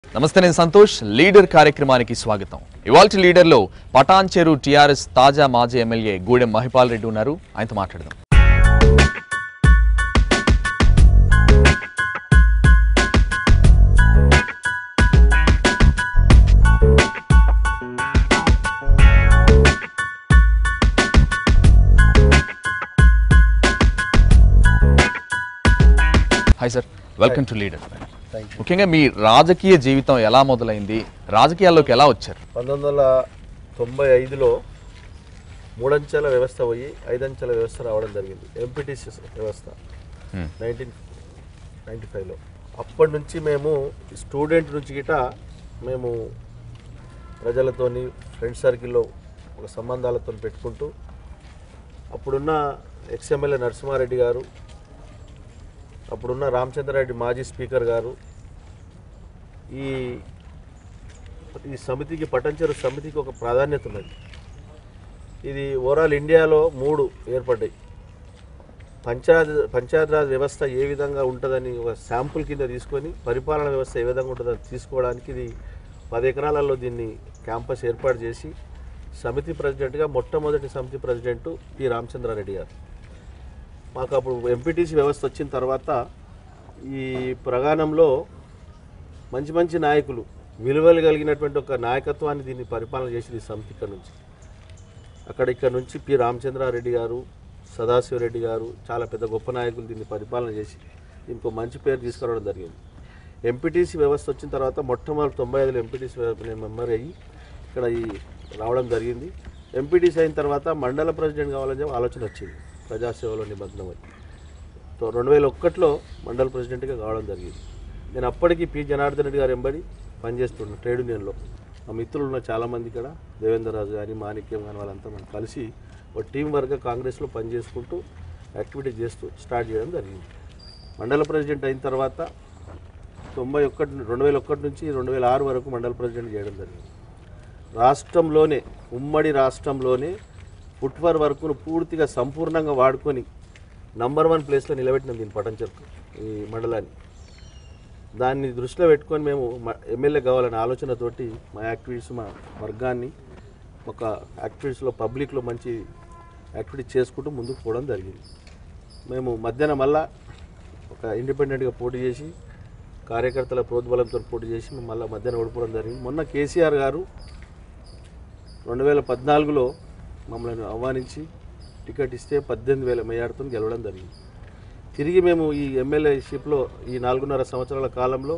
నమస్తే నేను సంతోష్ లీడర్ కార్యక్రమానికి స్వాగతం ఇవాల్టి లీడర్లో పటాన్ చెరు టీఆర్ఎస్ తాజా మాజీ ఎమ్మెల్యే గూడెం మహిపాల్ రెడ్డి ఉన్నారు ఆయనతో మాట్లాడదాం hi sir welcome to leader thank you ముఖ్యంగా మీ రాజకీయ జీవితం ఎలా మొదలైంది రాజకీయాల్లోకి ఎలా వచ్చారు పంతొమ్మిది వందల తొంభై ఐదులో మూడంచెల వ్యవస్థ పోయి ఐదంచెల వ్యవస్థ రావడం జరిగింది ఎంపీటీసీ వ్యవస్థ Hmm. నైన్టీన్ నైంటీ ఫైవ్లో అప్పటి నుంచి మేము స్టూడెంట్ నుంచి గిట మేము ప్రజలతోని ఫ్రెండ్ సర్కిల్లో ఒక సంబంధాలతో పెట్టుకుంటూ అప్పుడున్న ఎక్స్ఎమ్మెల్యే నరసింహారెడ్డి గారు అప్పుడున్న రామచంద్రారెడ్డి మాజీ స్పీకర్ గారు ఈ ఈ సమితికి పటంచెరు సమితికి ఒక ప్రాధాన్యత ఉన్నది ఇది ఓవరాల్ ఇండియాలో మూడు ఏర్పడ్డాయి పంచాయత్ పంచాయతీరాజ్ వ్యవస్థ ఏ విధంగా ఉంటుందని ఒక శాంపుల్ కింద తీసుకొని పరిపాలన వ్యవస్థ ఏ విధంగా ఉంటుందని తీసుకోవడానికి ఇది పది ఎకరాలలో దీన్ని క్యాంపస్ ఏర్పాటు చేసి సమితి ప్రెసిడెంట్గా మొట్టమొదటి సమితి ప్రెసిడెంట్ పి రామచంద్రారెడ్డి గారు మాకు అప్పుడు ఎంపీటీసీ వ్యవస్థ వచ్చిన తర్వాత ఈ ప్రగాణంలో మంచి మంచి నాయకులు విలువలు కలిగినటువంటి ఒక నాయకత్వాన్ని దీన్ని పరిపాలన చేసింది ఈ సమితి ఇక్కడ నుంచి అక్కడ ఇక్కడ నుంచి పి రామచంద్రారెడ్డి గారు సదాశివరెడ్డి గారు చాలా పెద్ద గొప్ప నాయకులు దీన్ని పరిపాలన చేసి దీనికి ఒక మంచి పేరు తీసుకురావడం జరిగింది ఎంపీటీసీ వ్యవస్థ వచ్చిన తర్వాత మొట్టమొదటి తొంభై ఐదులో ఎంపీటీసీ నేను మెంబర్ అయ్యి ఇక్కడ ఈ రావడం జరిగింది ఎంపీటీసీ అయిన తర్వాత మండల ప్రెసిడెంట్ కావాలని చెప్పి ఆలోచన వచ్చింది ప్రజాసేవలో నిమగ్నమై తో రెండు వేల ఒక్కట్లో మండల ప్రెసిడెంట్గా కావడం జరిగింది నేను అప్పటికి పి జనార్దన్ రెడ్డి గారు ఎంబడి పనిచేస్తున్నాను ట్రేడ్ యూనియన్లో మా మిత్రులు ఉన్న చాలామంది ఇక్కడ దేవేంద్ర రాజు కానీ మాణిక్యం కానీ వాళ్ళంతా మనం కలిసి ఒక టీం వర్క్గా కాంగ్రెస్లో పనిచేసుకుంటూ యాక్టివిటీ చేస్తూ స్టార్ట్ చేయడం జరిగింది మండల ప్రెసిడెంట్ అయిన తర్వాత తొంభై ఒకటి రెండు వేల ఒకటి నుంచి రెండు వేల ఆరు వరకు మండల ప్రెసిడెంట్ చేయడం జరిగింది రాష్ట్రంలోనే ఉమ్మడి రాష్ట్రంలోనే ఫుట్వర్ వర్క్ను పూర్తిగా సంపూర్ణంగా వాడుకొని నంబర్ వన్ ప్లేస్లో నిలబెట్టినాం దీని పటంచెరుకు ఈ మండలాన్ని దాన్ని దృష్టిలో పెట్టుకొని మేము మ- ఎమ్మెల్యే కావాలనే ఆలోచనతోటి మా యాక్టివిటీస్ మా వర్గాన్ని ఒక యాక్టివిటీస్లో పబ్లిక్లో మంచి యాక్టివిటీ చేసుకుంటూ ముందుకు పోవడం జరిగింది మేము మధ్యాహ్నం మళ్ళా ఒక ఇండిపెండెంట్గా పోటీ చేసి కార్యకర్తల ప్రోద్బలంతో పోటీ చేసి మేము మళ్ళీ మధ్యాహ్నం ఓడిపోవడం జరిగింది మొన్న కేసీఆర్ గారు రెండు వేల పద్నాలుగులో మమ్మల్ని ఆహ్వానించి టికెట్ ఇస్తే పద్దెనిమిది వేల మెజార్టీతో గెలవడం జరిగింది తిరిగి మేము ఈ ఎమ్మెల్యేషిప్లో ఈ నాలుగున్నర సంవత్సరాల కాలంలో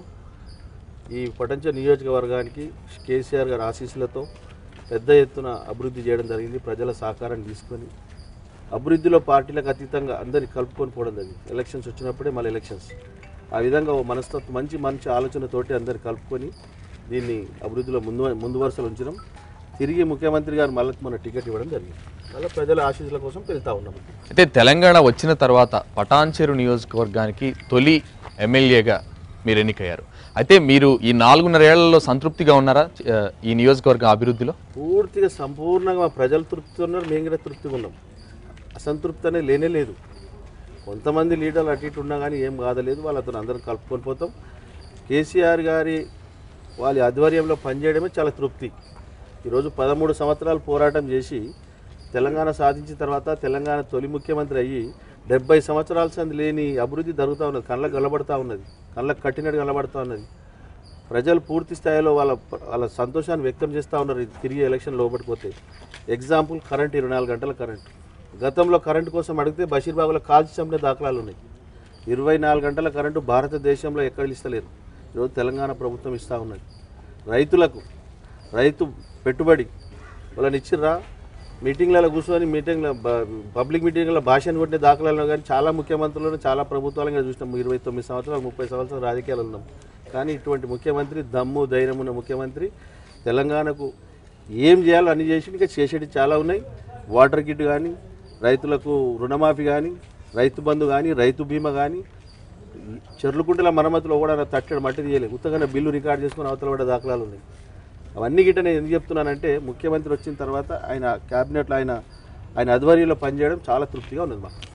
ఈ పటంచ నియోజకవర్గానికి కేసీఆర్ గారి ఆశీస్సులతో పెద్ద ఎత్తున అభివృద్ధి చేయడం జరిగింది ప్రజల సహకారాన్ని తీసుకొని అభివృద్ధిలో పార్టీలకు అతీతంగా అందరిని కలుపుకొని పోవడం జరిగింది ఎలక్షన్స్ వచ్చినప్పుడే మళ్ళీ ఎలక్షన్స్ ఆ విధంగా ఓ మనస్తత్వం మంచి మంచి ఆలోచనతోటి అందరు కలుపుకొని దీన్ని అభివృద్ధిలో ముందు ముందు వరుసలో ఉంచడం తిరిగి ముఖ్యమంత్రి గారు మళ్ళీ మన టికెట్ ఇవ్వడం జరిగింది మళ్ళీ ప్రజల ఆశీస్సుల కోసం వెళ్తా ఉన్నాం అయితే తెలంగాణ వచ్చిన తర్వాత పటాన్ చెరు నియోజకవర్గానికి తొలి ఎమ్మెల్యేగా మీరు ఎన్నికయ్యారు అయితే మీరు ఈ నాలుగున్నరేళ్లలో సంతృప్తిగా ఉన్నారా ఆ, ఈ నియోజకవర్గ అభివృద్ధిలో పూర్తిగా సంపూర్ణంగా మా ప్రజలు తృప్తిగా ఉన్నారు మేము కూడా తృప్తిగా ఉన్నాం అసంతృప్తి అనేది లేనే లేదు కొంతమంది లీడర్లు అటు ఇటు ఉన్నా కానీ ఏం కాదలేదు వాళ్ళతో అందరం కలుపుకొని పోతాం కేసీఆర్ గారి వాళ్ళ ఆధ్వర్యంలో పనిచేయడమే చాలా తృప్తి ఈరోజు పదమూడు సంవత్సరాలు పోరాటం చేసి తెలంగాణ సాధించిన తర్వాత తెలంగాణ తొలి ముఖ్యమంత్రి అయ్యి డెబ్బై సంవత్సరాల సంది లేని అభివృద్ధి జరుగుతూ ఉన్నది కళ్ళకు కనబడుతూ ఉన్నది కళ్ళకు కట్టినట్టు కనబడుతూ ఉన్నది ప్రజలు పూర్తి స్థాయిలో వాళ్ళ వాళ్ళ సంతోషాన్ని వ్యక్తం చేస్తూ ఉన్నారు ఇది తిరిగి ఎలక్షన్ లోపడిపోతే ఎగ్జాంపుల్ కరెంట్ ఇరవై నాలుగు గంటల కరెంట్ గతంలో కరెంట్ కోసం అడిగితే బషీర్బాగులో కాల్చి చంపిన దాఖలాలు ఉన్నాయి ఇరవై నాలుగు గంటల కరెంటు భారతదేశంలో ఎక్కడ ఇస్తలేరు ఈరోజు తెలంగాణ ప్రభుత్వం ఇస్తూ ఉన్నది రైతులకు రైతు పెట్టుబడి వాళ్ళని ఇచ్చిర్రా మీటింగ్లలో కూర్చొని మీటింగ్ల పబ్లిక్ మీటింగ్ల భాషను కొట్టిన దాఖలాలను కానీ చాలా ముఖ్యమంత్రులను చాలా ప్రభుత్వాలను కూడా చూసినాం ఇరవై తొమ్మిది సంవత్సరాలు ముప్పై సంవత్సరాలు రాజకీయాలు ఉన్నాం కానీ ఇటువంటి ముఖ్యమంత్రి దమ్ము ధైర్యం ఉన్న ముఖ్యమంత్రి తెలంగాణకు ఏం చేయాలో అన్ని చేసి ఇంకా చేసేటి చాలా ఉన్నాయి వాటర్ కిట్ కానీ రైతులకు రుణమాఫీ కానీ రైతు బంధు కానీ రైతు బీమా కానీ చెర్లుకుంటల మరమ్మతులు కూడా తట్టడు మట్టి తీయలేదు ఉత్తగానే బిల్లు రికార్డ్ చేసుకుని అవతల కూడా దాఖలాలు ఉన్నాయి అవన్నీ గిట్ట నేను ఎందుకు చెప్తున్నానంటే ముఖ్యమంత్రి వచ్చిన తర్వాత ఆయన క్యాబినెట్లో ఆయన ఆయన ఆధ్వర్యంలో పనిచేయడం చాలా తృప్తిగా ఉన్నది మాకు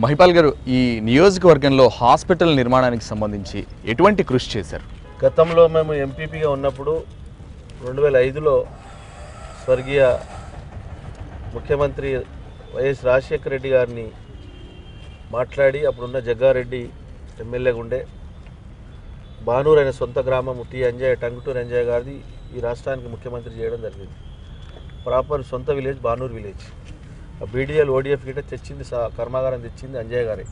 మహిపాల్ గారు ఈ నియోజకవర్గంలో హాస్పిటల్ నిర్మాణానికి సంబంధించి ఎటువంటి కృషి చేశారు గతంలో మేము ఎంపీపీగా ఉన్నప్పుడు రెండు వేల ఐదులో స్వర్గీయ ముఖ్యమంత్రి వైఎస్ రాజశేఖర రెడ్డి గారిని మాట్లాడి అప్పుడున్న జగ్గారెడ్డి ఎమ్మెల్యేగా ఉండే బానూరు అయిన సొంత గ్రామం టి అంజయ్య టంగుటూరు అంజయ్య గారిది ఈ రాష్ట్రానికి ముఖ్యమంత్రి చేయడం జరిగింది ప్రాపర్ సొంత విలేజ్ బానూరు విలేజ్ ఆ బీడీఎల్ ఓడిఎఫ్ గిట్ట తెచ్చింది సా- కర్మాగారం తెచ్చింది అంజయ్య గారే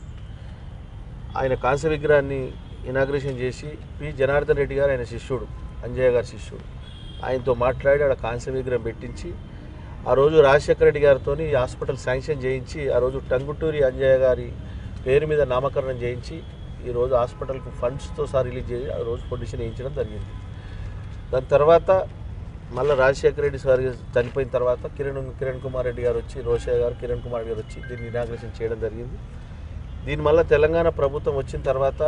ఆయన కాంస్య విగ్రహాన్ని ఇనాగ్రేషన్ చేసి పి జనార్దన్ రెడ్డి గారు ఆయన శిష్యుడు అంజయ్య గారి శిష్యుడు ఆయనతో మాట్లాడి ఆడ కాంస్య విగ్రహం పెట్టించి ఆ రోజు రాజశేఖర రెడ్డి గారితో ఈ హాస్పిటల్ శాంక్షన్ చేయించి ఆ రోజు టంగుటూరి అంజయ్య గారి పేరు మీద నామకరణం చేయించి ఈ రోజు హాస్పిటల్కు ఫండ్స్తో సార్ రిలీజ్ చేసి ఆ రోజు పొజిషన్ వేయించడం జరిగింది దాని తర్వాత మళ్ళీ రాజశేఖర రెడ్డి సార్ చనిపోయిన తర్వాత కిరణ్ కిరణ్ కుమార్ రెడ్డి గారు వచ్చి రోషయ్య గారు కిరణ్ కుమార్ రెడ్డి గారు వచ్చి దీన్ని ఇనాగ్రేషన్ చేయడం జరిగింది దీని వల్ల తెలంగాణ ప్రభుత్వం వచ్చిన తర్వాత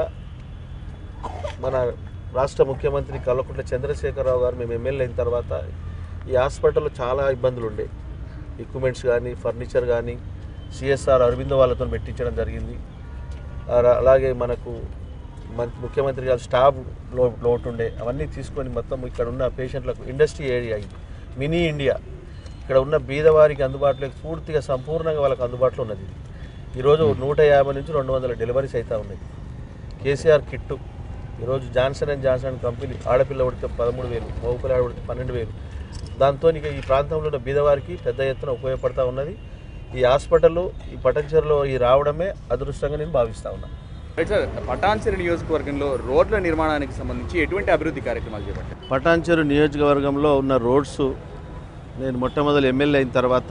మన రాష్ట్ర ముఖ్యమంత్రి కల్వకుంట్ల చంద్రశేఖరరావు గారు మేము ఎమ్మెల్యే అయిన తర్వాత ఈ హాస్పిటల్లో చాలా ఇబ్బందులు ఉండే ఎక్విప్మెంట్స్ కానీ ఫర్నిచర్ కానీ సిఎస్ఆర్ అరవిందో వాళ్ళతో పెట్టించడం జరిగింది అలా- అలాగే మనకు మన- ముఖ్యమంత్రి గారు స్టాఫ్ లో లోటు ఉండే అవన్నీ తీసుకొని మొత్తం ఇక్కడ ఉన్న పేషెంట్లకు ఇండస్ట్రీ ఏరియా ఇది మినీ ఇండియా ఇక్కడ ఉన్న బీదవారికి అందుబాటులోకి పూర్తిగా సంపూర్ణంగా వాళ్ళకి అందుబాటులో ఉన్నది ఇది. ఈరోజు నూట యాభై నుంచి రెండు వందల డెలివరీస్ అవుతా ఉన్నాయి కేసీఆర్ కిట్టు ఈరోజు జాన్సన్ అండ్ జాన్సన్ కంపెనీ ఆడపిల్ల ఉడితే పదమూడు వేలు మగపిల్ల ఉడితే పన్నెండు వేలు దాంతో ఇక ఈ ప్రాంతంలో ఉన్న బీదవారికి పెద్ద ఎత్తున ఉపయోగపడతా ఉన్నది ఈ హాస్పిటల్ ఈ పటంచెరులో ఈ రావడమే అదృష్టంగా నేను భావిస్తా ఉన్నాను రైట్ సార్ పటాన్చెరు నియోజకవర్గంలో రోడ్ల నిర్మాణానికి సంబంధించి ఎటువంటి అభివృద్ధి కార్యక్రమాలు చేపట్టారు పటాన్చెరు నియోజకవర్గంలో ఉన్న రోడ్స్ నేను మొట్టమొదటి ఎమ్మెల్యే అయిన తర్వాత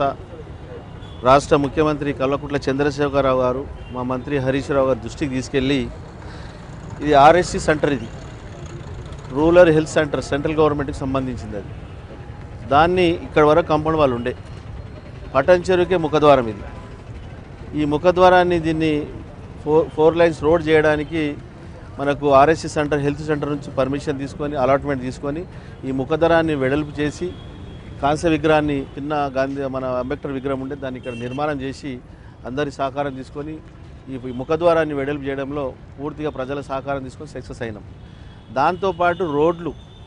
రాష్ట్ర ముఖ్యమంత్రి కల్వకుంట్ల చంద్రశేఖరరావు గారు మా మంత్రి హరీష్ రావు గారు దృష్టికి తీసుకెళ్ళి ఇది ఆర్ఎస్సి సెంటర్ ఇది రూరల్ హెల్త్ సెంటర్ సెంట్రల్ గవర్నమెంట్కి సంబంధించింది అది దాన్ని ఇక్కడ వరకు కంపౌండ్ వాళ్ళు ఉండే పటంచెరుకే ముఖద్వారం ఇది ఈ ముఖద్వారాన్ని దీన్ని ఫోర్ ఫోర్ లైన్స్ రోడ్ చేయడానికి మనకు ఆర్ఎస్సి సెంటర్ హెల్త్ సెంటర్ నుంచి పర్మిషన్ తీసుకొని అలాట్మెంట్ తీసుకొని ఈ ముఖద్వారాన్ని వెడల్పు చేసి కాంస్య విగ్రహాన్ని చిన్న గాంధీ మన అంబేద్కర్ విగ్రహం ఉంటే దాన్ని ఇక్కడ నిర్మాణం చేసి అందరి సహకారం తీసుకొని ఈ ముఖద్వారాన్ని వెడల్పు చేయడంలో పూర్తిగా ప్రజల సహకారం తీసుకొని సక్సెస్ అయినాం దాంతోపాటు రోడ్లు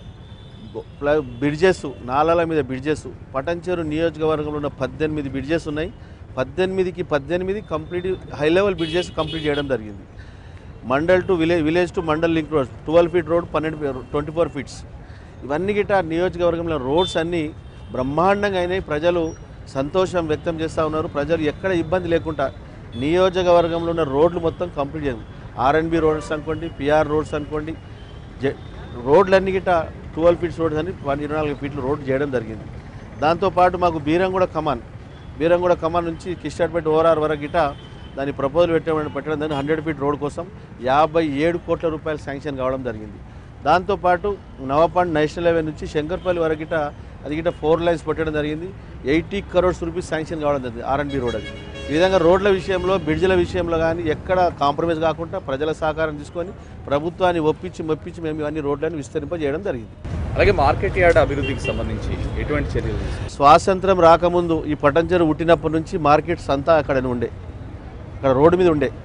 ప్ల- బ్రిడ్జెస్ నాలాల మీద బ్రిడ్జెస్ పటంచెరు నియోజకవర్గంలో ఉన్న పద్దెనిమిది బ్రిడ్జెస్ ఉన్నాయి పద్దెనిమిదికి పద్దెనిమిది complete high level bridges complete చేయడం జరిగింది mandal to village village to mandal link road twelve feet road పన్నెండు ట్వంటీ ఫోర్ ఫీట్స్ ఇవన్నీ గిట్ట నియోజకవర్గంలో రోడ్స్ అన్నీ బ్రహ్మాండంగా అయినాయి ప్రజలు సంతోషం వ్యక్తం చేస్తూ ఉన్నారు ప్రజలు ఎక్కడ ఇబ్బంది లేకుండా నియోజకవర్గంలో ఉన్న రోడ్లు మొత్తం కంప్లీట్ చేయాలి ఆర్ఎన్బి రోడ్స్ అనుకోండి పిఆర్ రోడ్స్ అనుకోండి జె రోడ్లన్నీ గిట్ట ట్వెల్వ్ ఫీట్స్ రోడ్స్ అని వన్ ఇరవై నాలుగు ఫీట్లు రోడ్ చేయడం జరిగింది దాంతోపాటు మాకు బీరంగూడ కమాన్ బీరంగూడ కమాన్ నుంచి కిస్టార్పేట ఓఆర్ఆర్ వరకు గిట్ట దాని ప్రపోజల్ పెట్టడం పెట్టడం దాన్ని హండ్రెడ్ ఫీట్ రోడ్ కోసం యాభై ఏడు కోట్ల రూపాయలు శాంక్షన్ కావడం జరిగింది దాంతోపాటు నవపాండ్ నేషనల్ హైవే నుంచి శంకర్పల్లి వరకు గిట్ట అది గిట్ట ఫోర్ లైన్స్ పెట్టడం జరిగింది ఎయిటీ కరోడ్స్ రూపీస్ శాంక్షన్ కావడం జరిగింది ఆర్ఎన్బి రోడ్ అది ఈ విధంగా రోడ్ల విషయంలో బ్రిడ్జ్ల విషయంలో కానీ ఎక్కడ కాంప్రమైజ్ కాకుండా ప్రజల సహకారం తీసుకొని ప్రభుత్వాన్ని ఒప్పించి మెప్పించి మేము ఇవన్నీ రోడ్లను విస్తరింపజేయడం జరిగింది అలాగే మార్కెట్ యార్డ్ అభివృద్ధికి సంబంధించి ఎటువంటి చర్యలు తీసుకున్నారు? స్వాతంత్రం రాకముందు ఈ పటంచెరు పుట్టినప్పటి నుంచి మార్కెట్స్ అంతా అక్కడ ఉండే అక్కడ రోడ్డు మీద ఉండే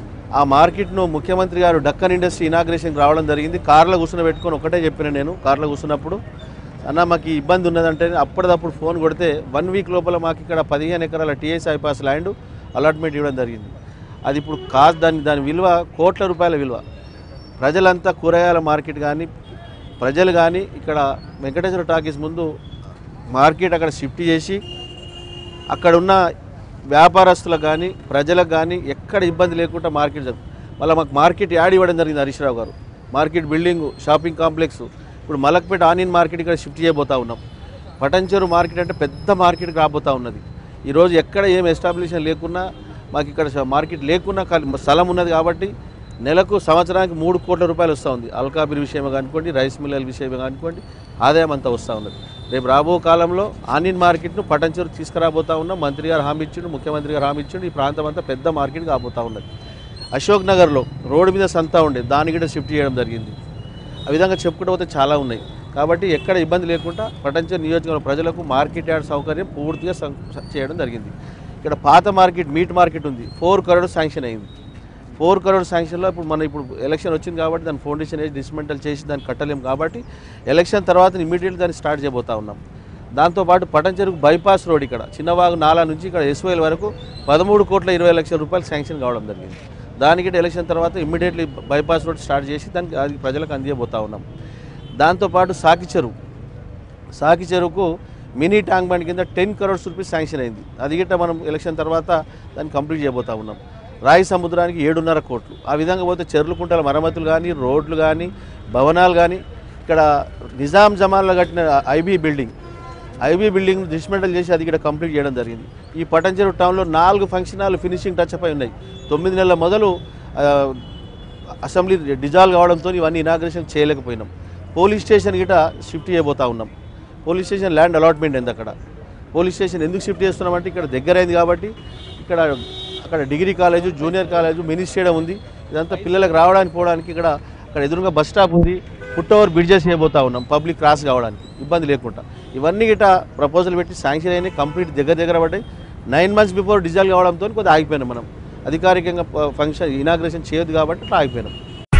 ఆ మార్కెట్ను ముఖ్యమంత్రి గారు డక్కన్ ఇండస్ట్రీ ఇనాగ్రేషన్కి రావడం జరిగింది కార్లో కూర్చుని పెట్టుకొని ఒకటే చెప్పిన నేను కార్లో కూర్చున్నప్పుడు అన్న మాకు ఈ ఇబ్బంది ఉన్నదంటే అప్పటిదప్పుడు ఫోన్ కొడితే వన్ వీక్ లోపల మాకు ఇక్కడ పదిహేను ఎకరాల టీఎస్ ఐపాస్ ల్యాండ్ అలాట్మెంట్ ఇవ్వడం జరిగింది అది ఇప్పుడు కాస్ట్ దాని దాని విలువ కోట్ల రూపాయల విలువ ప్రజలంతా కూరగాయల మార్కెట్ కానీ ప్రజలు కానీ ఇక్కడ వెంకటేశ్వర టాకీస్ ముందు మార్కెట్ అక్కడ షిఫ్ట్ చేసి అక్కడ ఉన్న వ్యాపారస్తులకు కానీ ప్రజలకు కానీ ఎక్కడ ఇబ్బంది లేకుండా మార్కెట్ జరుగు మళ్ళీ మాకు మార్కెట్ యాడ్ ఇవ్వడం జరిగింది హరీష్ రావు గారు మార్కెట్ బిల్డింగ్ షాపింగ్ కాంప్లెక్స్ ఇప్పుడు మలక్పేట ఆనియన్ మార్కెట్ ఇక్కడ షిఫ్ట్ చేయబోతా ఉన్నాం పటంచెరు మార్కెట్ అంటే పెద్ద మార్కెట్కి రాబోతా ఉన్నది ఈరోజు ఎక్కడ ఏం ఎస్టాబ్లిషన్ లేకున్నా మాకు ఇక్కడ ష- మార్కెట్ లేకున్నా ఖాళీ స్థలం ఉన్నది కాబట్టి నెలకు సంవత్సరానికి మూడు కోట్ల రూపాయలు వస్తూ ఉంది అల్కాబిర్ విషయం కానుకోండి రైస్ మిల్లల విషయం కానుకోండి ఆదాయం అంతా వస్తూ ఉన్నది రేపు రాబో కాలంలో ఆనియన్ మార్కెట్ను పటంచెరు తీసుకురాబోతా ఉన్నాం మంత్రి గారు హామీ ఇచ్చిండు ముఖ్యమంత్రి గారు హామీ ఇచ్చిండు ఈ ప్రాంతం అంతా పెద్ద మార్కెట్ కాబోతా ఉన్నది అశోక్ నగర్లో రోడ్డు మీద సంతా ఉండే దాన్ని కూడా షిఫ్ట్ చేయడం జరిగింది ఆ విధంగా చెప్పుకుంటూ పోతే చాలా ఉన్నాయి కాబట్టి ఎక్కడ ఇబ్బంది లేకుండా పటంచర్ నియోజకవర్గ ప్రజలకు మార్కెట్ యార్డ్ సౌకర్యం పూర్తిగా సం- చేయడం జరిగింది ఇక్కడ పాత మార్కెట్ మీట్ మార్కెట్ ఉంది ఫోర్ కరోడ్ శాంక్షన్ అయింది ఫోర్ కరోడ్ శాంక్షన్లో ఇప్పుడు మన ఇప్పుడు ఎలక్షన్ వచ్చింది కాబట్టి దాని ఫౌండేషన్ వేసి డిస్మెంటల్ చేసి దాన్ని కట్టలేం కాబట్టి ఎలక్షన్ తర్వాత ఇమీడియట్ దాన్ని స్టార్ట్ చేయబోతా ఉన్నాం దాంతోపాటు పటంచెరుకు బైపాస్ రోడ్ ఇక్కడ చిన్నవాగు నాలా నుంచి ఇక్కడ ఎస్వైల్ వరకు పదమూడు కోట్ల ఇరవై లక్షల రూపాయలు శాంక్షన్ కావడం జరిగింది దానికి ఎలక్షన్ తర్వాత ఇమ్మీడియట్లీ బైపాస్ రోడ్ స్టార్ట్ చేసి దానికి అది ప్రజలకు అందియబోతా ఉన్నాం దాంతోపాటు సాకి చెరువు సాకి చెరువుకు మినీ ట్యాంక్ బండ్ కింద టెన్ కరోడ్స్ రూపీస్ శాంక్షన్ అయింది అది గిట్ట మనం ఎలక్షన్ తర్వాత దాన్ని కంప్లీట్ చేయబోతా ఉన్నాం రాయి సముద్రానికి ఏడున్నర కోట్లు ఆ విధంగా పోతే చెర్లు కుంటల మరమ్మతులు కానీ రోడ్లు కానీ భవనాలు కానీ ఇక్కడ నిజాం జమాన్లో కట్టిన IB building IB building dismantle చేసి అది ఇక్కడ కంప్లీట్ చేయడం జరిగింది ఈ పటంచెరు టౌన్లో నాలుగు function hall finishing touch up అయి ఉన్నాయి తొమ్మిది నెలల మొదలు ఆ, అసెంబ్లీ డిజాల్వ్ కావడంతో ఇవన్నీ ఇనాగ్రేషన్ చేయలేకపోయినాం పోలీస్ స్టేషన్ గిట షిఫ్ట్ చేయబోతా ఉన్నాం పోలీస్ స్టేషన్ ల్యాండ్ అలాట్మెంట్ అయింది అక్కడ పోలీస్ స్టేషన్ ఎందుకు షిఫ్ట్ చేస్తున్నామంటే ఇక్కడ దగ్గర అయింది కాబట్టి ఇక్కడ అక్కడ degree college junior college mini stadium ఉంది ఇదంతా పిల్లలకు రావడానికి పోవడానికి ఇక్కడ అక్కడ ఎదురుగా బస్ స్టాప్ ఉంది ఫుట్ ఓవర్ బ్రిడ్జెస్ చేయబోతా ఉన్నాం పబ్లిక్ క్రాస్ కావడానికి ఇబ్బంది లేకుండా ఇవన్నీ గిట ప్రపోజల్ పెట్టి శాంక్షన్ అయినాయి కంప్లీట్ దగ్గర దగ్గర పడ్డాయి నైన్ మంత్స్ బిఫోర్ డిజాల్వ్ కావడంతో కొద్దిగా ఆగిపోయినాం మనం అధికారికంగా ఫంక్షన్ ఇనాగ్రేషన్ చేయదు కాబట్టి అట్లా ఆగిపోయినాం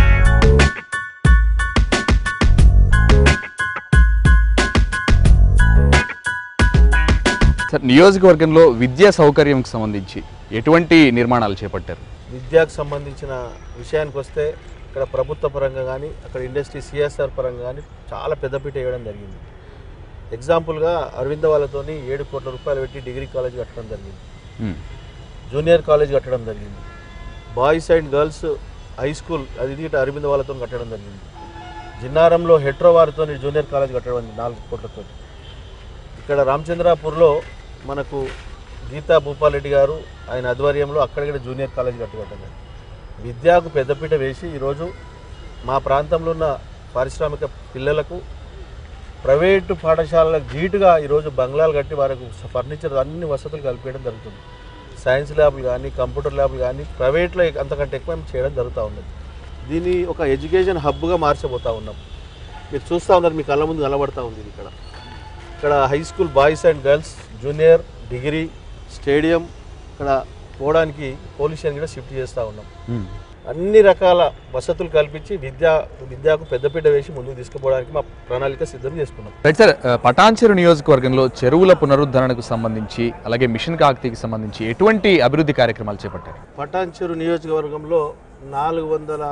సార్ నియోజకవర్గంలో విద్యా సౌకర్యంకి సంబంధించి ఎటువంటి నిర్మాణాలు చేపట్టారు విద్యకు సంబంధించిన విషయానికి వస్తే ఇక్కడ ప్రభుత్వ పరంగా కానీ అక్కడ ఇండస్ట్రీ సిఎస్ఆర్ పరంగా కానీ చాలా పెద్దపీట వేయడం జరిగింది ఎగ్జాంపుల్గా అరవింద వాళ్ళతోని ఏడు కోట్ల రూపాయలు పెట్టి డిగ్రీ కాలేజ్ కట్టడం జరిగింది మ్మ్. జూనియర్ కాలేజ్ కట్టడం జరిగింది boys and girls high school అది ఇది ఇటు అరవింద వాళ్ళతో కట్టడం జరిగింది జిన్నారంలో హెట్రో వారితో జూనియర్ కాలేజ్ కట్టడం జరిగింది నాలుగు కోట్లతో ఇక్కడ రామచంద్రాపూర్లో మనకు గీతా భూపాలరెడ్డి గారు ఆయన ఆధ్వర్యంలో అక్కడిక్కడ జూనియర్ కాలేజ్ కట్టుకోవటం విద్యకు పెద్దపీట వేసి ఈరోజు మా ప్రాంతంలో ఉన్న పారిశ్రామిక పిల్లలకు ప్రైవేటు పాఠశాలలకు ధీటుగా ఈరోజు బంగ్లాలు కట్టి వారికి ఫర్నిచర్ అన్ని వసతులు కల్పించడం జరుగుతుంది సైన్స్ ల్యాబ్లు కానీ కంప్యూటర్ ల్యాబ్లు కానీ ప్రైవేట్లో అంతకంటే ఎక్కువ మేము చేయడం జరుగుతూ ఉన్నది దీన్ని ఒక ఎడ్యుకేషన్ హబ్గా మార్చబోతా ఉన్నాం మీరు చూస్తూ ఉన్నారు మీ కళ్ళ ముందు కనబడతా ఉంది ఇది ఇక్కడ ఇక్కడ high school boys and girls junior degree stadium ఇక్కడ పోవడానికి పోలీషన్ కూడా షిఫ్ట్ చేస్తూ ఉన్నాం మ్మ్. అన్ని రకాల వసతులు కల్పించి విద్యా విద్యకు పెద్దపీట వేసి ముందుకు తీసుకుపోవడానికి మా ప్రణాళిక సిద్ధం చేసుకున్నాం రైట్ సార్ ఆ, పటాన్చెరు నియోజకవర్గంలో చెరువుల పునరుద్ధరణకు సంబంధించి అలాగే మిషన్ కాకతీకి సంబంధించి ఎటువంటి అభివృద్ధి కార్యక్రమాలు చేపట్టారు పటాన్చెరు నియోజకవర్గంలో నాలుగు వందల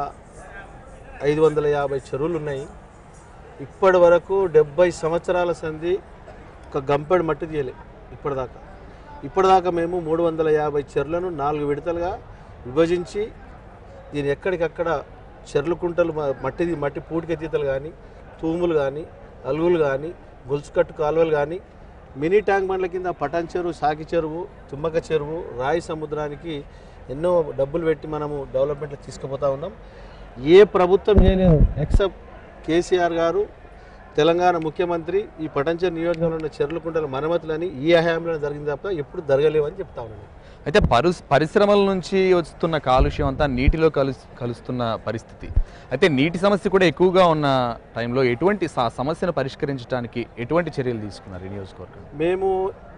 ఐదు వందల యాభై చెరువులు ఉన్నాయి ఇప్పటి వరకు డెబ్బై సంవత్సరాల సంధి ఒక గంపెడు మట్టి తీయలే ఇప్పటిదాకా ఇప్పటిదాకా మేము మూడు వందల యాభై చెర్లను నాలుగు విడతలుగా విభజించి దీని ఎక్కడికక్కడ చెర్లు కుంటలు మ- మట్టి మట్టి పూటికెత్తీతలు కానీ తూములు కానీ అలుగులు కానీ గొలుసుకట్టు కాలువలు కానీ మినీ ట్యాంక్ బండ్ల కింద పటాన్ చెరువు సాకి చెరువు తుమ్మక చెరువు రాయి సముద్రానికి ఎన్నో డబ్బులు పెట్టి మనము డెవలప్మెంట్లో తీసుకుపోతా ఉన్నాం ఏ ప్రభుత్వం చేయలేదు ఎక్సెప్ట్ కేసీఆర్ గారు తెలంగాణ ముఖ్యమంత్రి ఈ పటంచర్ నియోజకవర్గంలో ఉన్న చెర్లకుంటల మరమ్మతులని ఈ హయాంలో జరిగింది తప్ప ఎప్పుడు జరగలేవని చెప్తా ఉన్నాను అయితే పరు పరిశ్రమల నుంచి వస్తున్న కాలుష్యం అంతా నీటిలో కలు కలుస్తున్న పరిస్థితి అయితే నీటి సమస్య కూడా ఎక్కువగా ఉన్న టైంలో ఎటువంటి స- సమస్యను పరిష్కరించడానికి ఎటువంటి చర్యలు తీసుకున్నారు ఈ నియోజకవర్గం మేము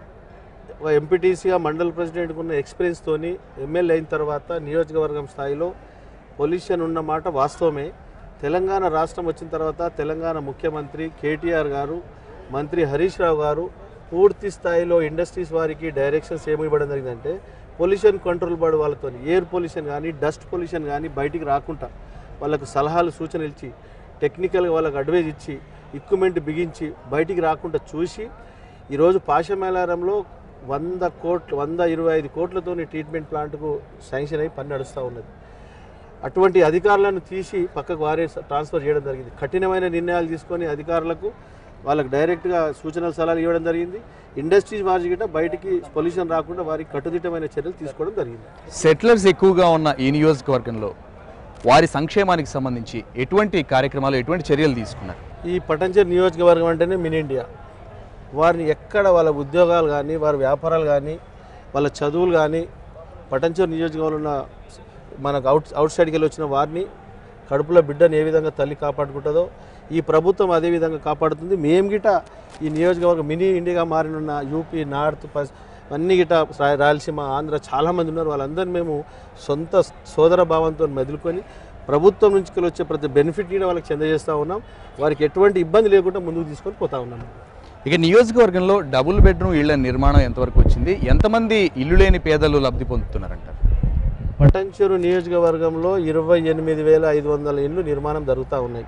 ఒక ఎంపీటీసీగా మండల ప్రెసిడెంట్కి ఉన్న ఎక్స్పీరియన్స్తోని ఎమ్మెల్యే అయిన తర్వాత నియోజకవర్గం స్థాయిలో పొల్యూషన్ ఉన్న మాట వాస్తవమే తెలంగాణ రాష్ట్రం వచ్చిన తర్వాత తెలంగాణ ముఖ్యమంత్రి కేటీఆర్ గారు మంత్రి హరీష్ రావు గారు పూర్తి స్థాయిలో ఇండస్ట్రీస్ వారికి డైరెక్షన్స్ ఏమి ఇవ్వడం జరిగిందంటే పొల్యూషన్ కంట్రోల్ బోర్డు వాళ్ళతో ఎయిర్ పొల్యూషన్ కానీ డస్ట్ పొల్యూషన్ కానీ బయటికి రాకుండా వాళ్ళకు సలహాలు సూచనలు ఇచ్చి టెక్నికల్గా వాళ్ళకు అడ్వైజ్ ఇచ్చి ఎక్విప్మెంట్ బిగించి బయటికి రాకుండా చూసి ఈరోజు పాషమేలారంలో వంద కోట్లు వంద ఇరవై ఐదు కోట్లతోని ట్రీట్మెంట్ ప్లాంట్కు శాంక్షన్ అయి పని నడుస్తూ ఉన్నది అటువంటి అధికారులను తీసి పక్కకు వారే ట్రాన్స్ఫర్ చేయడం జరిగింది కఠినమైన నిర్ణయాలు తీసుకొని అధికారులకు వాళ్ళకి డైరెక్ట్గా సూచనలు సలహాలు ఇవ్వడం జరిగింది ఇండస్ట్రీస్ వారి గిట్ట బయటికి పొల్యూషన్ రాకుండా వారికి కట్టుదిట్టమైన చర్యలు తీసుకోవడం జరిగింది సెటిలర్స్ ఎక్కువగా ఉన్న ఈ నియోజకవర్గంలో వారి సంక్షేమానికి సంబంధించి ఎటువంటి కార్యక్రమాలు ఎటువంటి చర్యలు తీసుకున్నారు ఈ పటంచర్ నియోజకవర్గం అంటేనే మినీ ఇండియా వారిని ఎక్కడ వాళ్ళ ఉద్యోగాలు కానీ వారి వ్యాపారాలు కానీ వాళ్ళ చదువులు కానీ పటంచర్ నియోజకవర్గంలో ఉన్న మనకు అవుట్ అవుట్ సైడ్కి వెళ్ళి వచ్చిన వారిని కడుపులో బిడ్డను ఏ విధంగా తల్లి కాపాడుకుంటుందో ఈ ప్రభుత్వం అదే విధంగా కాపాడుతుంది మేము గిట ఈ నియోజకవర్గం మినీ ఇండియాగా మారినున్న యూపీ నార్త్ పస్ అన్ని గిట రా- రాయలసీమ ఆంధ్ర చాలామంది ఉన్నారు వాళ్ళందరినీ మేము సొంత సోదర భావంతో మెదులుకొని ప్రభుత్వం నుంచి వచ్చే ప్రతి బెనిఫిట్ కూడా వాళ్ళకి చెందజేస్తూ ఉన్నాం వారికి ఎటువంటి ఇబ్బంది లేకుండా ముందుకు తీసుకొని పోతా ఉన్నాం ఇక నియోజకవర్గంలో డబుల్ బెడ్రూమ్ ఇళ్ల నిర్మాణం ఎంతవరకు వచ్చింది ఎంతమంది ఇల్లు లేని పేదలు లబ్ధి పొందుతున్నారంటారు పటంచెరు నియోజకవర్గంలో ఇరవై ఎనిమిది వేల ఐదు వందల ఇండ్లు నిర్మాణం జరుగుతూ ఉన్నాయి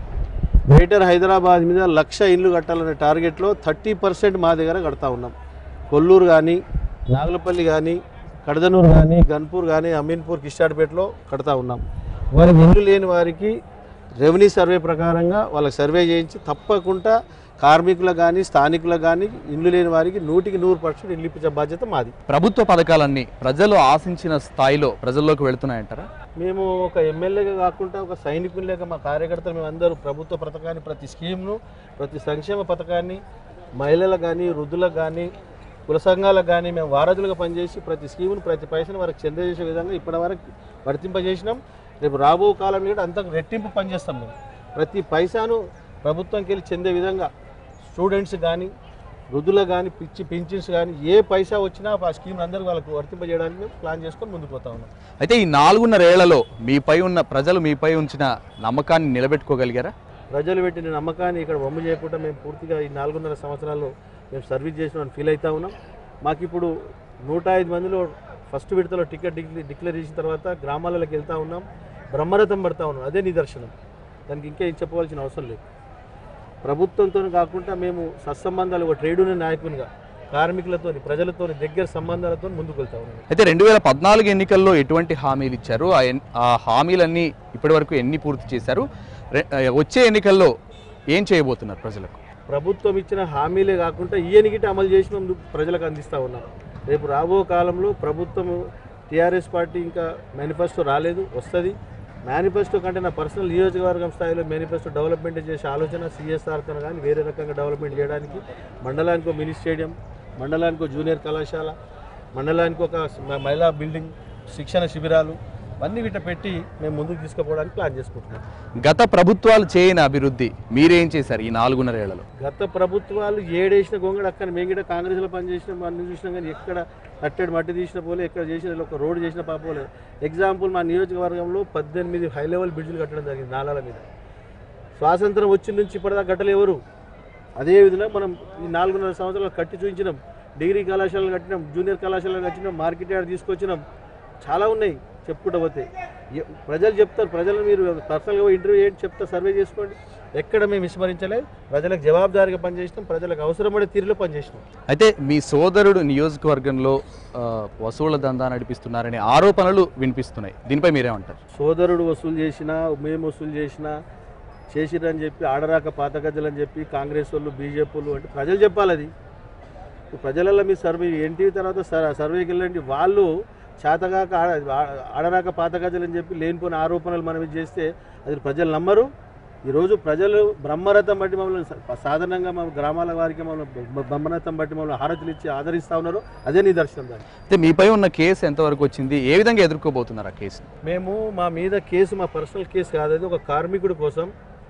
గ్రేటర్ హైదరాబాద్ మీద లక్ష ఇండ్లు కట్టాలనే టార్గెట్లో థర్టీ పర్సెంట్ మా దగ్గర కడతా ఉన్నాం కొల్లూరు కానీ నాగలపల్లి కానీ కడదనూరు కానీ గన్పూర్ కానీ అమీన్పూర్ కిష్టాడ్పేటలో కడతా ఉన్నాం వారికి ఇల్లు లేని వారికి రెవెన్యూ సర్వే ప్రకారంగా వాళ్ళకి సర్వే చేయించి తప్పకుండా కార్మికులకు కానీ స్థానికులకు కానీ ఇల్లు లేని వారికి నూటికి నూరు పర్సెంట్ ఇల్లు ఇప్పించే బాధ్యత మాది ప్రభుత్వ పథకాలన్నీ ప్రజలు ఆశించిన స్థాయిలో ప్రజల్లోకి వెళుతున్నాయంటారా మేము ఒక ఎమ్మెల్యేగా కాకుండా ఒక సైనికునిలాగా మా కార్యకర్తలు మేము అందరూ ప్రభుత్వ పథకాన్ని ప్రతి స్కీమ్ను ప్రతి సంక్షేమ పథకాన్ని మహిళలకు కానీ వృద్ధులకు కానీ కుల సంఘాలకు కానీ మేము వారధులుగా పనిచేసి ప్రతి స్కీమును ప్రతి పైసను వారికి చెందజేసే విధంగా ఇప్పటివరకు వర్తింపజేసినాం రేపు రాబో కాలంలో కూడా అంతకు రెట్టింపు పనిచేస్తాం మేము ప్రతి పైసాను ప్రభుత్వంకి వెళ్ళి చెందే విధంగా స్టూడెంట్స్ కానీ వృద్ధులకు కానీ పిచ్చి పింఛన్స్ కానీ ఏ పైసా వచ్చినా ఆ స్కీమ్ అందరూ వాళ్ళకు వర్తింపజేయడానికి మేము ప్లాన్ చేసుకొని ముందుకు పోతా ఉన్నాం అయితే ఈ నాలుగున్నరేళ్లలో మీపై ఉన్న ప్రజలు మీపై ఉంచిన నమ్మకాన్ని నిలబెట్టుకోగలిగారా ప్రజలు పెట్టిన నమ్మకాన్ని ఇక్కడ వమ్ము చేయకుండా మేము పూర్తిగా ఈ నాలుగున్నర సంవత్సరాల్లో మేము సర్వీస్ చేసినామని ఫీల్ అవుతా ఉన్నాం మాకు ఇప్పుడు నూట ఐదు మందిలో ఫస్ట్ విడతలో టికెట్ డిక్లే డిక్లేర్ చేసిన తర్వాత గ్రామాలకు వెళ్తా ఉన్నాం బ్రహ్మరథం పడతా ఉన్నాం అదే నిదర్శనం దానికి ఇంకా ఏం చెప్పవలసిన అవసరం లేదు ప్రభుత్వంతో కాకుండా మేము సత్సంబంధాలు ఒక ట్రేడ్ యూనియన్ నాయకునిగా కార్మికులతోని ప్రజలతోని దగ్గర సంబంధాలతో ముందుకు వెళ్తా ఉన్నాం అయితే రెండు వేల పద్నాలుగు ఎన్నికల్లో ఎటువంటి హామీలు ఇచ్చారు ఆ ఎన్- ఆ హామీలన్నీ ఇప్పటివరకు ఎన్ని పూర్తి చేశారు రె- ఆ, వచ్చే ఎన్నికల్లో ఏం చేయబోతున్నారు ప్రజలకు ప్రభుత్వం ఇచ్చిన హామీలే కాకుండా ఈయనగిటి అమలు చేసి మేము ప్రజలకు అందిస్తూ ఉన్నాం రేపు రాబో కాలంలో ప్రభుత్వం టీఆర్ఎస్ పార్టీ ఇంకా మేనిఫెస్టో రాలేదు వస్తుంది మేనిఫెస్టో కంటే నా పర్సనల్ నియోజకవర్గం స్థాయిలో మేనిఫెస్టో డెవలప్మెంట్ చేసే ఆలోచన సిఎస్ఆర్తో కానీ వేరే రకంగా డెవలప్మెంట్ చేయడానికి మండలానికి ఒక మినీ స్టేడియం మండలానికి ఒక జూనియర్ కళాశాల మండలానికి ఒక మ- మహిళా బిల్డింగ్ శిక్షణ శిబిరాలు అన్నీ వీట పెట్టి మేము ముందుకు తీసుకుపోవడానికి ప్లాన్ చేసుకుంటున్నాం గత ప్రభుత్వాలు చేయని అభివృద్ధి మీరేం చేశారు ఈ నాలుగున్నరేళ్లలో గత ప్రభుత్వాలు ఏడేసిన గొంగడు అక్కడ మేము కూడా కాంగ్రెస్లో పనిచేసిన అన్ని చూసినాం కానీ ఎక్కడ కట్టెడు మట్టి తీసిన పోలే ఎక్కడ చేసిన ఒక రోడ్డు చేసిన పాపోలే ఎగ్జాంపుల్ మా నియోజకవర్గంలో పద్దెనిమిది హై లెవెల్ బ్రిడ్జ్లు కట్టడం జరిగింది నాలాల మీద స్వాతంత్రం వచ్చిన నుంచి ఇప్పటిదాకా కట్టలు ఎవరు అదే విధంగా మనం ఈ నాలుగున్నర సంవత్సరాలు కట్టి చూపించినాం డిగ్రీ కళాశాలలు కట్టినాం జూనియర్ కళాశాలలు కట్టినాం మార్కెట్ యార్డ్ తీసుకొచ్చినాం చాలా ఉన్నాయి చెప్పుకుంటూ పోతే ఎ- ప్రజలు చెప్తారు ప్రజలు మీరు పర్సనల్గా ఇంటర్వ్యూ ఏంటి చెప్తా సర్వే చేసుకోండి ఎక్కడ మేము విస్మరించలేదు ప్రజలకు జవాబుదారీగా పనిచేసినాం ప్రజలకు అవసరపడే తీరులో పనిచేసినాం అయితే మీ సోదరుడు నియోజకవర్గంలో ఆ, వసూళ్ల దందా నడిపిస్తున్నారనే ఆరోపణలు వినిపిస్తున్నాయి దీనిపై మీరేమంటారు సోదరుడు వసూలు చేసినా మేము వసూలు చేసినా చేసిరని చెప్పి ఆడరాక పాత గజ్జలని చెప్పి కాంగ్రెస్ వాళ్ళు బీజేపీ వాళ్ళు అంటే ప్రజలు చెప్పాలి అది ఇప్పుడు ప్రజలలో మీ సర్వే ఎన్టీవీ తర్వాత సర్- సర్వేకి వెళ్ళండి వాళ్ళు చేతగాక ఆడ ఆ- ఆడరాక పాత గజ్జలని చెప్పి లేనిపోయిన ఆరోపణలు మనం ఇది చేస్తే అది ప్రజలు నమ్మరు ఈరోజు ప్రజలు బ్రహ్మరథం బట్టి మమ్మల్ని స- సాధారణంగా మా గ్రామాల వారికి మమ్మల్ని బ- బ్రహ్మరథం బట్టి మమ్మల్ని హారతులు ఇచ్చి ఆదరిస్తూ ఉన్నారు అదే నిదర్శనం దాన్ని అయితే మీపై ఉన్న కేసు ఎంతవరకు వచ్చింది ఏ విధంగా ఎదుర్కోబోతున్నారు ఆ కేసుని మేము మా మీద కేసు మా పర్సనల్ కేసు కాదు అది ఒక కార్మికుడి కోసం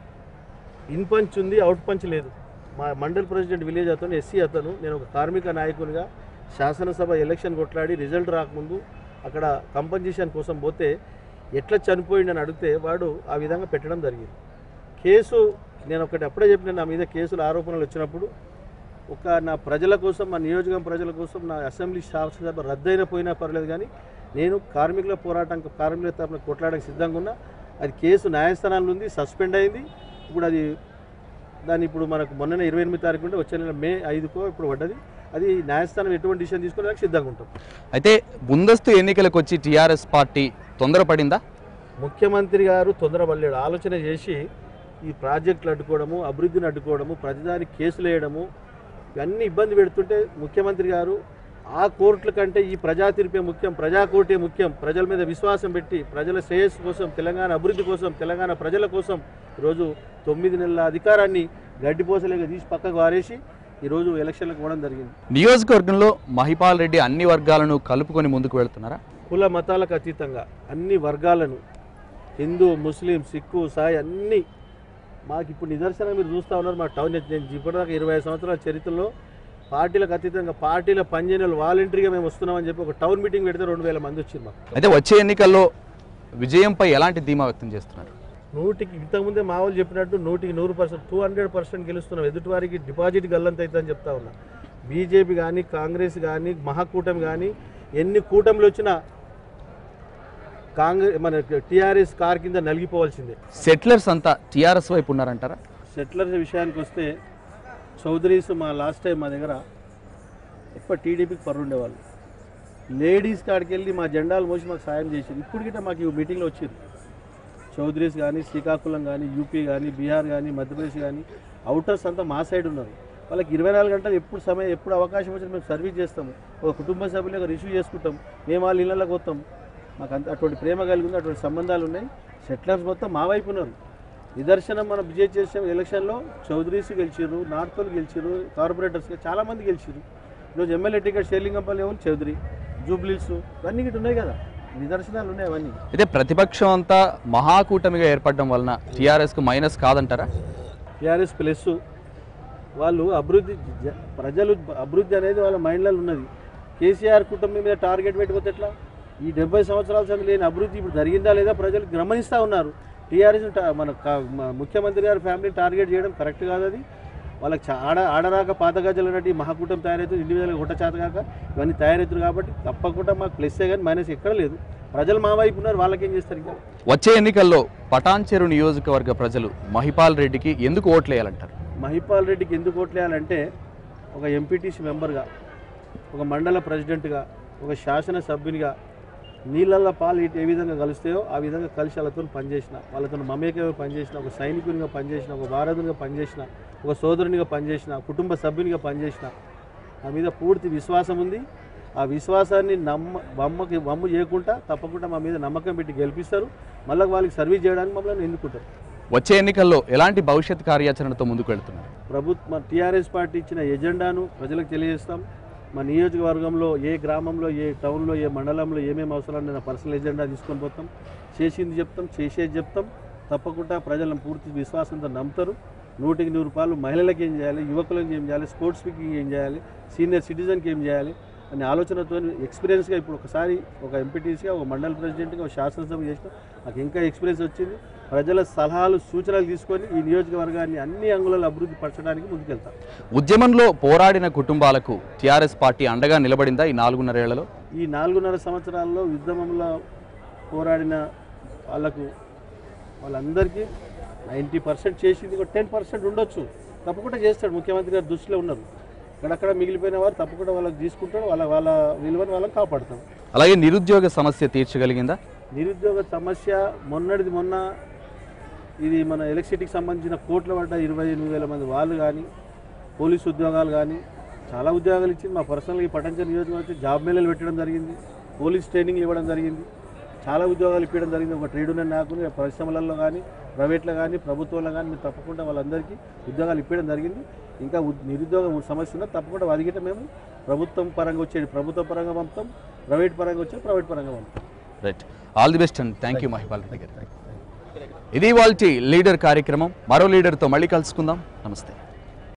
ఇన్ పంచ్ ఉంది అవుట్ పంచ్ లేదు మా మండల్ ప్రెసిడెంట్ విలేజ్ అతను ఎస్సీ అతను నేను ఒక కార్మిక నాయకునిగా శాసనసభ ఎలక్షన్ కొట్లాడి రిజల్ట్ రాకముందు అక్కడ కంపన్సేషన్ కోసం పోతే ఎట్లా చనిపోయిండని అడిగితే వాడు ఆ విధంగా పెట్టడం జరిగింది కేసు నేను ఒకటి అప్పుడే చెప్పిన నా మీద కేసులు ఆరోపణలు వచ్చినప్పుడు ఒక నా ప్రజల కోసం మా నియోజకవర్గం ప్రజల కోసం నా అసెంబ్లీ శాసనసభ రద్దయిన పోయినా పర్లేదు కానీ నేను కార్మికుల పోరాటం కార్మికుల తరపున కొట్లాడడానికి సిద్ధంగా ఉన్నా అది కేసు న్యాయస్థానాల్లో ఉంది సస్పెండ్ అయింది ఇప్పుడు అది దాన్ని ఇప్పుడు మనకు మొన్ననే ఇరవై ఎనిమిది తారీఖు ఉంటే వచ్చే నెల మే ఐదుకో ఇప్పుడు పడ్డది అది న్యాయస్థానం ఎటువంటి డిసిషన్ తీసుకోవడానికి సిద్ధంగా ఉంటాం అయితే ముందస్తు ఎన్నికలకు వచ్చి టీఆర్ఎస్ పార్టీ తొందరపడిందా ముఖ్యమంత్రి గారు తొందరపడలేడు ఆలోచన చేసి ఈ ప్రాజెక్టులు అడ్డుకోవడము అభివృద్ధిని అడ్డుకోవడము ప్రతిదానికి కేసులు వేయడము ఇవన్నీ ఇబ్బంది పెడుతుంటే ముఖ్యమంత్రి గారు ఆ కోర్టుల కంటే ఈ ప్రజా తీర్పే ముఖ్యం ప్రజా కోర్టే ముఖ్యం ప్రజల మీద విశ్వాసం పెట్టి ప్రజల శ్రేయస్సు కోసం తెలంగాణ అభివృద్ధి కోసం తెలంగాణ ప్రజల కోసం ఈరోజు తొమ్మిది నెలల అధికారాన్ని గడ్డిపోసలేక తీసి పక్కకు వారేసి ఈరోజు ఎలక్షన్లకు పోవడం జరిగింది నియోజకవర్గంలో మహిపాల్ రెడ్డి అన్ని వర్గాలను కలుపుకొని ముందుకు వెళ్తున్నారా కుల మతాలకు అతీతంగా అన్ని వర్గాలను హిందూ ముస్లిం సిక్కు సాయి అన్ని మాకు ఇప్పుడు నిదర్శనం మీరు చూస్తూ ఉన్నారు మా టౌన్ నేను ఇప్పటిదాకా ఇరవై ఐదు సంవత్సరాల చరిత్రలో పార్టీలకు అతీతంగా పార్టీల పనిచేయని వాళ్ళు వాలంటరీగా మేము వస్తున్నామని చెప్పి ఒక టౌన్ మీటింగ్ పెడితే రెండు వేల మంది వచ్చింది మాకు అయితే వచ్చే ఎన్నికల్లో విజయంపై ఎలాంటి ధీమా వ్యక్తం చేస్తున్నారు నూటికి ఇంతకుముందే మా వాళ్ళు చెప్పినట్టు నూటికి నూరు పర్సెంట్ టూ హండ్రెడ్ పర్సెంట్ గెలుస్తున్నాం ఎదుటివారికి డిపాజిట్ గల్లంత అవుతుందని చెప్తా ఉన్నా బీజేపీ కానీ కాంగ్రెస్ కానీ మహాకూటమి కానీ ఎన్ని కూటమిలు వచ్చినా కాంగ్రెస్ మన టీఆర్ఎస్ కార్ కింద నలిగిపోవాల్సిందే సెటిలర్స్ అంతా టీఆర్ఎస్ వైపు ఉన్నారంటారా సెటిలర్స్ విషయానికి వస్తే చౌదరీస్ మా లాస్ట్ టైం మా దగ్గర ఎక్కువ టీడీపీకి పర్రు ఉండేవాళ్ళు లేడీస్ కాడికి వెళ్ళి మా జెండాలు మోసి మాకు సాయం చేసింది ఇప్పుడు గిట్ట మాకు ఈ మీటింగ్లో వచ్చింది చౌదరీస్ కానీ శ్రీకాకుళం కానీ యూపీ కానీ బీహార్ కానీ మధ్యప్రదేశ్ కానీ అవుటర్స్ అంతా మా సైడ్ ఉన్నారు వాళ్ళకి ఇరవై నాలుగు గంటలు ఎప్పుడు సమయం ఎప్పుడు అవకాశం వచ్చినా మేము సర్వీస్ చేస్తాము ఒక కుటుంబ సభ్యులుగా రిసీవ్ చేసుకుంటాం మేము వాళ్ళ ఇళ్ళకి వస్తాం మాకు అంత అటువంటి ప్రేమ కలిగి ఉంది అటువంటి సంబంధాలు ఉన్నాయి సెటిలర్స్ మొత్తం మా వైపు ఉన్నారు నిదర్శనం మనం విజయ్ చేసాం ఎలక్షన్లో చౌదరీస్ గెలిచిర్రు నార్తోలు గెలిచిర్రు కార్పొరేటర్స్ చాలామంది గెలిచిర్రు ఈరోజు ఎమ్మెల్యే టికెట్ షేర్లింగంపల్లి ఎవరు చౌదరి జూబ్లీస్ ఇవన్నీ గిట్ట ఉన్నాయి కదా నిదర్శనాలు ఉన్నాయి అవన్నీ అయితే ప్రతిపక్షం అంతా మహాకూటమిగా ఏర్పడడం వలన టీఆర్ఎస్కు మైనస్ కాదంటారా టీఆర్ఎస్ ప్లస్ వాళ్ళు అభివృద్ధి జ- ప్రజలు అభివృద్ధి అనేది వాళ్ళ మైండ్లలో ఉన్నది కేసీఆర్ కుటుంబం మీద టార్గెట్ పెట్టుకోతే ఎట్లా ఈ డెబ్బై సంవత్సరాల సంది లేని అభివృద్ధి ఇప్పుడు జరిగిందా లేదా ప్రజలు గమనిస్తూ ఉన్నారు టీఆర్ఎస్ మన కా- మన ముఖ్యమంత్రి గారి ఫ్యామిలీని టార్గెట్ చేయడం కరెక్ట్ కాదు అది వాళ్ళకి చా- ఆడ ఆడరాక పాత గజలు అన్నట్టు ఈ మహాకూటం తయారవుతుంది ఇండివిజువల్గా గుట్ట చేత కాక ఇవన్నీ తయారవుతుంది కాబట్టి తప్పకుండా మాకు ప్లస్సే కానీ మైనస్ ఎక్కడ లేదు ప్రజలు మా వైపు ఉన్నారు వాళ్ళకేం చేస్తారు ఇంకా వచ్చే ఎన్నికల్లో పటాన్చెరు నియోజకవర్గ ప్రజలు మహిపాల్ రెడ్డికి ఎందుకు ఓట్లేయాలంటారు మహిపాల్ రెడ్డికి ఎందుకు ఓట్లేయాలంటే ఒక ఎంపీటీసీ మెంబర్గా ఒక మండల ప్రెసిడెంట్గా ఒక శాసనసభ్యునిగా నీళ్ళల్లో పాలు ఇటు ఏ విధంగా కలుస్తాయో ఆ విధంగా కలిసి వాళ్ళతో పనిచేసిన వాళ్ళతో మమేకమే పనిచేసిన ఒక సైనికునిగా పనిచేసిన ఒక భారతునిగా పనిచేసిన ఒక సోదరునిగా పనిచేసిన కుటుంబ సభ్యునిగా పనిచేసిన నా మీద పూర్తి విశ్వాసం ఉంది ఆ విశ్వాసాన్ని నమ్మ బొమ్మకి బొమ్మ చేయకుండా తప్పకుండా మా మీద నమ్మకం పెట్టి గెలిపిస్తారు మళ్ళీ వాళ్ళకి సర్వీస్ చేయడానికి మమ్మల్ని ఎన్నుకుంటారు వచ్చే ఎన్నికల్లో ఎలాంటి భవిష్యత్ కార్యాచరణతో ముందుకు వెళ్తున్నారు ప్రభుత్వ టీఆర్ఎస్ పార్టీ ఇచ్చిన ఎజెండాను ప్రజలకు తెలియజేస్తాం మా నియోజకవర్గంలో ఏ గ్రామంలో ఏ టౌన్లో ఏ మండలంలో ఏమేమి అవసరాలు నా పర్సనల్ ఎజెండా తీసుకొని పోతాం చేసింది చెప్తాం చేసేది చెప్తాం తప్పకుండా ప్రజలను పూర్తి విశ్వాసంతో నమ్ముతారు నూటికి నూరు రూపాయలు మహిళలకు ఏం చేయాలి యువకులకు ఏం చేయాలి స్పోర్ట్స్ స్పీకింగ్ ఏం చేయాలి సీనియర్ సిటిజన్కి ఏం చేయాలి అనే ఆలోచనతో ఎక్స్పీరియన్స్గా ఇప్పుడు ఒకసారి ఒక ఎంపీటీసీగా ఒక మండల ప్రెసిడెంట్గా ఒక శాసనసభ చేసిన నాకు ఇంకా ఎక్స్పీరియన్స్ వచ్చింది ప్రజల సలహాలు సూచనలు తీసుకొని ఈ నియోజకవర్గాన్ని అన్ని అంగుళాలు అభివృద్ధి పరచడానికి ముందుకెళ్తాం ఉద్యమంలో పోరాడిన కుటుంబాలకు టీఆర్ఎస్ పార్టీ అండగా నిలబడిందా ఈ నాలుగున్నరేళ్లలో ఈ నాలుగున్నర సంవత్సరాల్లో ఉద్యమంలో పోరాడిన వాళ్ళకు వాళ్ళందరికీ నైంటీ పర్సెంట్ చేసింది ఒక టెన్ పర్సెంట్ ఉండొచ్చు తప్పకుండా చేస్తాడు ముఖ్యమంత్రి గారు దృష్టిలో ఉన్నారు అక్కడక్కడ మిగిలిపోయిన వారు తప్పకుండా వాళ్ళకి తీసుకుంటాడు వాళ్ళ వాళ్ళ విలువను వాళ్ళని కాపాడుతాం అలాగే నిరుద్యోగ సమస్య తీర్చగలిగిందా నిరుద్యోగ సమస్య మొన్నటిది మొన్న ఇది మన ఎలక్ట్రిసిటీకి సంబంధించిన కోట్ల పడ్డ ఇరవై ఎనిమిది వేల మంది వాళ్ళు కానీ పోలీసు ఉద్యోగాలు కానీ చాలా ఉద్యోగాలు ఇచ్చింది మా పర్సనల్గా ఈ పటంచర్ నియోజకవర్గం జాబ్ మేళలు పెట్టడం జరిగింది పోలీస్ ట్రైనింగ్ ఇవ్వడం జరిగింది చాలా ఉద్యోగాలు ఇప్పించడం జరిగింది ఒక ట్రేడ్ యూనియన్ నాకు పరిశ్రమలలో కానీ ప్రైవేట్లో కానీ ప్రభుత్వంలో కానీ మీరు తప్పకుండా వాళ్ళందరికీ ఉద్యోగాలు ఇప్పించడం జరిగింది ఇంకా ఉద్- నిరుద్యోగ సమస్య ఉన్నా తప్పకుండా వదిగిట మేము ప్రభుత్వం పరంగా వచ్చేది ప్రభుత్వ పరంగా పంపుతాం ప్రైవేట్ పరంగా వచ్చేది ప్రైవేట్ పరంగా పంపుతాం right all the best and thank you Mahipal Reddy garu ఇది వాళ్ళ లీడర్ కార్యక్రమం మరో లీడర్తో మళ్ళీ కలుసుకుందాం నమస్తే